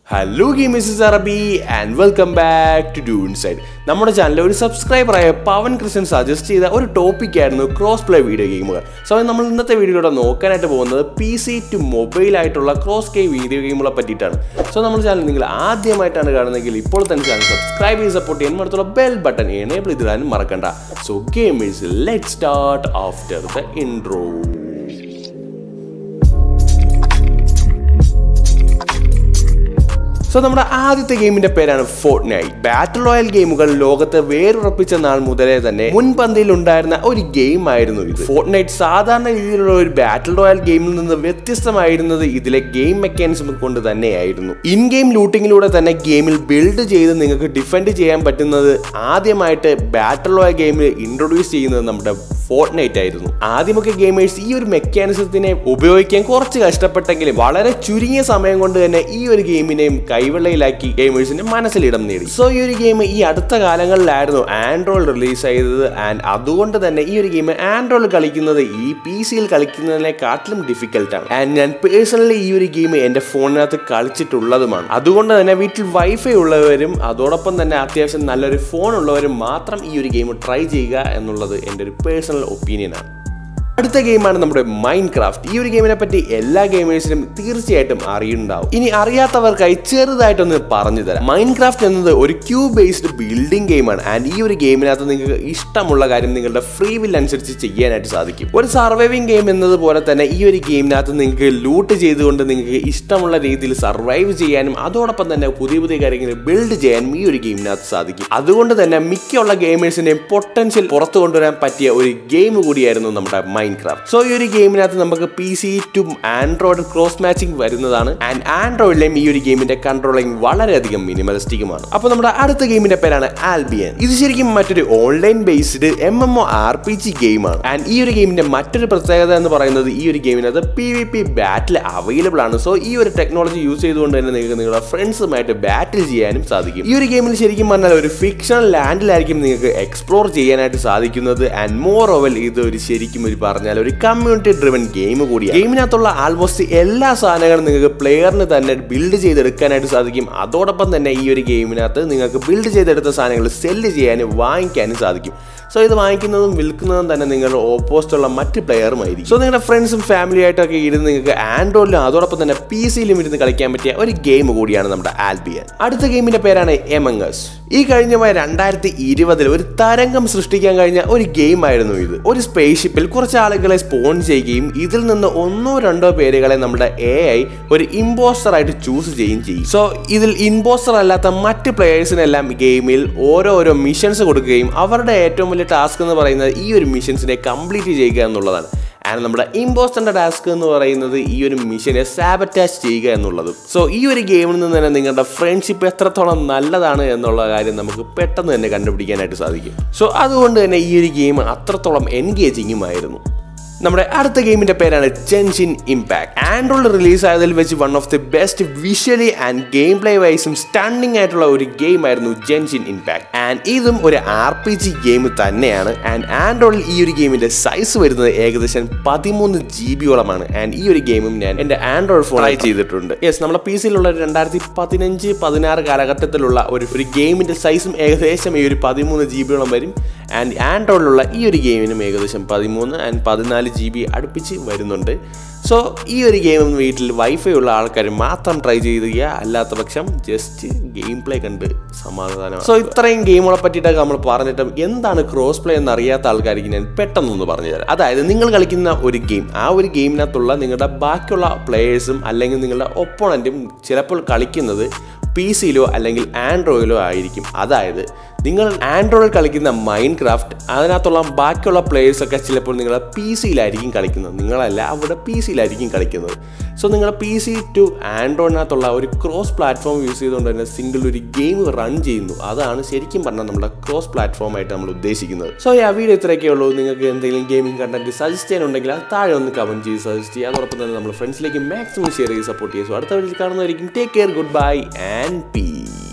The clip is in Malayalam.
ഹലോ ഗെയിമേഴ്സ് അറബി and welcome back to do inside നമ്മുടെ ചാനലിൽ ഒരു സബ്സ്ക്രൈബറായ പവൻ കൃഷ്ണൻ സജസ്റ്റ് ചെയ്ത ഒരു ടോപ്പിക് ആയിരുന്നു ക്രോസ് പ്ലേ വീഡിയോ ഗെയിമുകൾ സോ നമ്മൾ ഇന്നത്തെ വീഡിയോയിലൂടെ നോക്കാനായിട്ട് പോകുന്നത് പി സി ടു മൊബൈൽ ആയിട്ടുള്ള ക്രോസ് കെ വീഡിയോ ഗെയിമുകളെ പറ്റിയിട്ടാണ് സോ നമ്മുടെ ചാനൽ നിങ്ങൾ ആദ്യമായിട്ടാണ് കാണുന്നതെങ്കിൽ ഇപ്പോൾ തന്നെ ചാനൽ സബ്സ്ക്രൈബ് ചെയ്ത് സപ്പോർട്ട് ചെയ്യാൻ അടുത്തുള്ള ബെൽ ബട്ടൺ എനേബിൾ ചെയ്തിടാനും മറക്കണ്ട so gamers let start after the intro so നമ്മുടെ ആദ്യത്തെ ഗെയിമിന്റെ പേരാണ് ഫോർട്ട് നൈറ്റ് ബാറ്റിൽ റോയൽ ഗെയിമുകൾ ലോകത്ത് വേരുറപ്പിച്ച നാൾ മുതലേ തന്നെ മുൻപന്തിയിൽ ഉണ്ടായിരുന്ന ഒരു ഗെയിം ആയിരുന്നു ഇത് ഫോർട്ട് നൈറ്റ് സാധാരണ രീതിയിലുള്ള ഒരു ബാറ്റിൽ റോയൽ ഗെയിമിൽ നിന്ന് വ്യത്യസ്തമായിരുന്നത് ഇതിലെ ഗെയിം മെക്കാനിസം കൊണ്ട് തന്നെയായിരുന്നു ഇൻ ഗെയിം ലൂട്ടിങ്ങിലൂടെ തന്നെ ഗെയിമിൽ ബിൽഡ് ചെയ്ത് നിങ്ങൾക്ക് ഡിഫെൻഡ് ചെയ്യാൻ പറ്റുന്നത് ആദ്യമായിട്ട് ബാറ്റിൽ റോയൽ ഗെയിമിൽ ഇൻട്രൊഡ്യൂസ് ചെയ്യുന്നത് നമ്മുടെ ഫോർട്ട് നൈറ്റ് ആയിരുന്നു ആദ്യമൊക്കെ ഗെയിമേഴ്സ് ഈ ഒരു മെക്കാനിസത്തിനെ ഉപയോഗിക്കാൻ കുറച്ച് കഷ്ടപ്പെട്ടെങ്കിലും വളരെ ചുരുങ്ങിയ സമയം കൊണ്ട് തന്നെ ഈ ഒരു ഗെയിമിനെയും കൈവെള്ളയിലാക്കി ഗെയിമേഴ്സിന്റെ മനസ്സിൽ ഇടം നേടി സോ ഈ ഒരു ഗെയിം ഈ അടുത്ത കാലങ്ങളിലായിരുന്നു ആൻഡ്രോയിഡ് റിലീസ് ചെയ്തത് ആൻഡ് അതുകൊണ്ട് തന്നെ ഈ ഒരു ഗെയിം ആൻഡ്രോയിഡ് കളിക്കുന്നത് ഈ പി സിയിൽ കളിക്കുന്നതിനെക്കാട്ടിലും ഡിഫിക്കൽട്ടാണ് ആൻഡ് ഞാൻ പേഴ്സണലി ഈ ഒരു ഗെയിം എന്റെ ഫോണിനകത്ത് കളിച്ചിട്ടുള്ളതുമാണ് അതുകൊണ്ട് തന്നെ വീട്ടിൽ വൈഫൈ ഉള്ളവരും അതോടൊപ്പം തന്നെ അത്യാവശ്യം നല്ലൊരു ഫോൺ ഉള്ളവരും മാത്രം ഈ ഒരു ഗെയിം ട്രൈ ചെയ്യുക എന്നുള്ളത് എൻ്റെ ഒരു പേഴ്സണൽ ഒപ്പീനിയനാണ് അടുത്ത ഗെയിമാണ് നമ്മുടെ മൈൻഡ് ക്രാഫ്റ്റ് ഈ ഒരു ഗെയിമിനെ പറ്റി എല്ലാ ഗെയിമേഴ്സിനും തീർച്ചയായിട്ടും അറിയുന്നുണ്ടാവും ഇനി അറിയാത്തവർക്കായി ചെറുതായിട്ടൊന്ന് പറഞ്ഞു തരാം മൈൻഡ് ക്രാഫ്റ്റ് എന്നത് ഒരു ക്യൂ ബേസ്ഡ് ബിൽഡിംഗ് ഗെയിമാണ് ആൻഡ് ഈ ഒരു ഗെയിമിനകത്ത് നിങ്ങൾക്ക് ഇഷ്ടമുള്ള കാര്യം നിങ്ങളുടെ ഫ്രീ വിൽ അനുസരിച്ച് ചെയ്യാനായിട്ട് സാധിക്കും ഒരു സർവൈവിംഗ് ഗെയിം എന്നതുപോലെ തന്നെ ഈ ഒരു ഗെയിമിനകത്ത് നിങ്ങൾക്ക് ലൂട്ട് ചെയ്തുകൊണ്ട് നിങ്ങൾക്ക് ഇഷ്ടമുള്ള രീതിയിൽ സർവൈവ് ചെയ്യാനും അതോടൊപ്പം തന്നെ പുതിയ പുതിയ കാര്യങ്ങൾ ബിൽഡ് ചെയ്യാനും ഈ ഒരു ഗെയിമിനകത്ത് സാധിക്കും അതുകൊണ്ട് തന്നെ മിക്കുള്ള ഗെയിമേഴ്സിന്റെയും പൊട്ടൻഷ്യൽ പുറത്തു കൊണ്ടുവരാൻ പറ്റിയ ഒരു ഗെയിം കൂടിയായിരുന്നു നമ്മുടെ മൈൻഡ് ക്രാഫ്റ്റ് സോ ഈ ഒരു ഗെയിമിനകത്ത് നമുക്ക് P C to Android cross matching വരുന്നതാണ് ആൻഡ് ആൻഡ്രോയിഡിലെയും ഈ ഒരു ഗെയിമിന്റെ കൺട്രോളിംഗ് വളരെയധികം മിനിമലിസ്റ്റിക്കുമാണ് അപ്പോൾ നമ്മുടെ അടുത്ത ഗെയിമിന്റെ പേരാണ് ആൽബിയൻ ഇത് ശരിക്കും മറ്റൊരു online based M M O R P G ഗെയിമാണ് ആൻഡ് ഈ ഒരു ഗെയിമിന്റെ മറ്റൊരു പ്രത്യേകത എന്ന് പറയുന്നത് ഈ ഒരു ഗെയിമിനകത്ത് P V P battle available ആണ് സോ ഈ ഒരു ടെക്നോളജി യൂസ് ചെയ്തുകൊണ്ട് തന്നെ നിങ്ങൾക്ക് നിങ്ങളുടെ ഫ്രണ്ട്സുമായിട്ട് ബാറ്റിൽ ചെയ്യാനും സാധിക്കും ഈ ഒരു ഗെയിമിൽ ശരിക്കും പറഞ്ഞാൽ ഒരു ഫിക്ഷണൽ ലാൻഡിലായിരിക്കും നിങ്ങൾക്ക് എക്സ്പ്ലോർ ചെയ്യാനായിട്ട് സാധിക്കുന്നത് ആൻഡ് മോർ ഓവൽ ഇത് ഒരു ശരിക്കും ഒരു പറഞ്ഞാൽ ഒരു കമ്മ്യൂണിറ്റി ഡ്രിവൻ ഗെയിം കൂടിയാണ് ഗെയിമിനകത്തുള്ള ആൾമോസ്റ്റ് എല്ലാ സാധനങ്ങളും നിങ്ങൾക്ക് പ്ലെയറിന് തന്നെ ബിൽഡ് ചെയ്തെടുക്കാനായിട്ട് സാധിക്കും അതോടൊപ്പം തന്നെ ഈ ഒരു ഗെയിമിനകത്ത് നിങ്ങൾക്ക് ബിൽഡ് ചെയ്തെടുത്ത സാധനങ്ങൾ സെല്ല് ചെയ്യാനും വാങ്ങിക്കാനും സാധിക്കും സോ ഇത് വാങ്ങിക്കുന്നതും വിൽക്കുന്നതും തന്നെ നിങ്ങളുടെ ഓപ്പോസിറ്റുള്ള മറ്റ് പ്ലെയറുമായിരിക്കും സോ നിങ്ങളുടെ ഫ്രണ്ട്സും ഫാമിലി ആയിട്ടൊക്കെ ഇരുന്ന് നിങ്ങൾക്ക് ആൻഡ്രോയിഡിലും അതോടൊപ്പം തന്നെ പി സിയിലും ഇരുന്ന് കളിക്കാൻ പറ്റിയ ഒരു ഗെയിം കൂടിയാണ് നമ്മുടെ ആൽബിയൻ അടുത്ത ഗെയിമിന്റെ പേരാണ് എമംഗസ് ഈ കഴിഞ്ഞ രണ്ടായിരത്തി ഇരുപതിൽ ഒരു തരംഗം സൃഷ്ടിക്കാൻ കഴിഞ്ഞ ഒരു ഗെയിം ആയിരുന്നു ഇത് ഒരു സ്പേസ് ഷിപ്പിൽ കുറച്ച് ആളുകളെ സ്പോൺ ചെയ്യുകയും ഇതിൽ നിന്ന് ഒന്നോ രണ്ടോ പേരുകളെ നമ്മുടെ എ ഐ ഒരു ഇമ്പോസ്റ്റർ ആയിട്ട് ചൂസ് ചെയ്യുകയും ചെയ്യും സോ ഇതിൽ ഇമ്പോസ്റ്റർ അല്ലാത്ത മറ്റ് പ്ലേയേഴ്സിനെല്ലാം ഗെയിമിൽ ഓരോരോ മിഷൻസ് കൊടുക്കുകയും അവരുടെ ഏറ്റവും വലിയ ടാസ്ക് എന്ന് പറയുന്നത് ഈ ഒരു മിഷൻസിനെ കംപ്ലീറ്റ് ചെയ്യുക എന്നുള്ളതാണ് ആൻഡ് നമ്മുടെ ഇമ്പോസ്റ്ററിന്റെ ടാസ്ക് എന്ന് പറയുന്നത് ഈ ഒരു മിഷനെ സാബറ്റാച്ച് ചെയ്യുക എന്നുള്ളത് സോ ഈ ഒരു ഗെയിമിൽ നിന്ന് തന്നെ നിങ്ങളുടെ ഫ്രണ്ട്ഷിപ്പ് എത്രത്തോളം നല്ലതാണ് എന്നുള്ള കാര്യം നമുക്ക് പെട്ടെന്ന് തന്നെ കണ്ടുപിടിക്കാനായിട്ട് സാധിക്കും സോ അതുകൊണ്ട് തന്നെ ഈ ഒരു ഗെയിം അത്രത്തോളം എൻഗേജിങ്ങും ആയിരുന്നു നമ്മുടെ അടുത്ത ഗെയിമിന്റെ പേരാണ് ജെൻഷിൻ ഇമ്പാക്ട് ആൻഡ്രോയിഡ് റിലീസ് ആയതിൽ വെച്ച് one of the best visually and game play വൈസും സ്റ്റണ്ണിങ് ആയിട്ടുള്ള ഒരു ഗെയിം ആയിരുന്നു ജെൻഷിൻ ഇമ്പാക്ട് ആൻഡ് ഇതും ഒരു ആർ പി ജി ഗെയിം തന്നെയാണ് ആൻഡ് ആൻഡ്രോയിഡിൽ ഈ ഒരു ഗെയിമിന്റെ സൈസ് വരുന്നത് ഏകദേശം പതിമൂന്ന് ജി ബിയോളമാണ് ആൻഡ് ഈ ഒരു ഗെയിമും ഞാൻ എന്റെ ആൻഡ്രോയിഡ് ഫോൺ ട്രൈ ചെയ്തിട്ടുണ്ട് യെസ് നമ്മുടെ പി സിയിലുള്ള രണ്ടായിരത്തി പതിനഞ്ച് പതിനാറ് കാലഘട്ടത്തിലുള്ള ഒരു ഒരു ഗെയിമിന്റെ സൈസും ഏകദേശം ഈ ഒരു പതിമൂന്ന് ജി ബിയോളം വരും ആൻഡ് ആൻഡ്രോയിഡിലുള്ള ഈ ഒരു ഗെയിമിനും ഏകദേശം പതിമൂന്ന് ആൻഡ് പതിനാല് ജി ബി അടുപ്പിച്ച് വരുന്നുണ്ട് സോ ഈ ഒരു ഗെയിം വീട്ടിൽ വൈഫൈ ഉള്ള ആൾക്കാർ മാത്രം ട്രൈ ചെയ്യുക അല്ലാത്ത പക്ഷം ജസ്റ്റ് ഗെയിം പ്ലേ കണ്ട് സമാധാനം സോ ഇത്രയും ഗെയിമുകളെ പറ്റിയിട്ടൊക്കെ നമ്മൾ പറഞ്ഞിട്ടും എന്താണ് ക്രോസ് പ്ലേ എന്ന് അറിയാത്ത ആൾക്കാർക്ക് ഞാൻ പെട്ടെന്നൊന്ന് പറഞ്ഞു തരാം അതായത് നിങ്ങൾ കളിക്കുന്ന ഒരു ഗെയിം ആ ഒരു ഗെയിമിനകത്തുള്ള നിങ്ങളുടെ ബാക്കിയുള്ള പ്ലേയേഴ്സും അല്ലെങ്കിൽ നിങ്ങളുടെ ഒപ്പോണൻറ്റും ചിലപ്പോൾ കളിക്കുന്നത് പി സിയിലോ അല്ലെങ്കിൽ ആൻഡ്രോയിലോ ആയിരിക്കും അതായത് നിങ്ങൾ ആൻഡ്രോയിഡിൽ കളിക്കുന്ന മൈൻഡ് ക്രാഫ്റ്റ് അതിനകത്തുള്ള ബാക്കിയുള്ള പ്ലേയേഴ്സൊക്കെ ചിലപ്പോൾ നിങ്ങളെ പി സിയിലായിരിക്കും കളിക്കുന്നത് നിങ്ങളല്ല അവിടെ പി സിയിലായിരിക്കും കളിക്കുന്നത് സോ നിങ്ങളുടെ പി സി ടു ആൻഡ്രോയിഡിനകത്തുള്ള ഒരു ക്രോസ് പ്ലാറ്റ്ഫോം യൂസ് ചെയ്തുകൊണ്ട് തന്നെ സിംഗിൾ ഒരു ഗെയിം റൺ ചെയ്യുന്നു അതാണ് ശരിക്കും പറഞ്ഞാൽ നമ്മുടെ ക്രോസ് പ്ലാറ്റ്ഫോം ആയിട്ട് നമ്മൾ ഉദ്ദേശിക്കുന്നത് സോ ആ വീഡിയോ ഇത്രയൊക്കെ ഉള്ളൂ നിങ്ങൾക്ക് എന്തെങ്കിലും ഗെയിമിംഗ് കണ്ടന്റ് സജസ്റ്റ് ചെയ്യാനുണ്ടെങ്കിൽ അത് താഴെ ഒന്ന് കമന്റ് ചെയ്ത് സജസ്റ്റ് ചെയ്യുക അതോടൊപ്പം തന്നെ നമ്മുടെ ഫ്രണ്ട്സിലേക്ക് മാക്സിമം ഷെയർ ചെയ്ത് സപ്പോർട്ട് ചെയ്യുക സോ അടുത്ത വീഡിയോയിൽ കാണുന്നതായിരിക്കും take care good bye and piece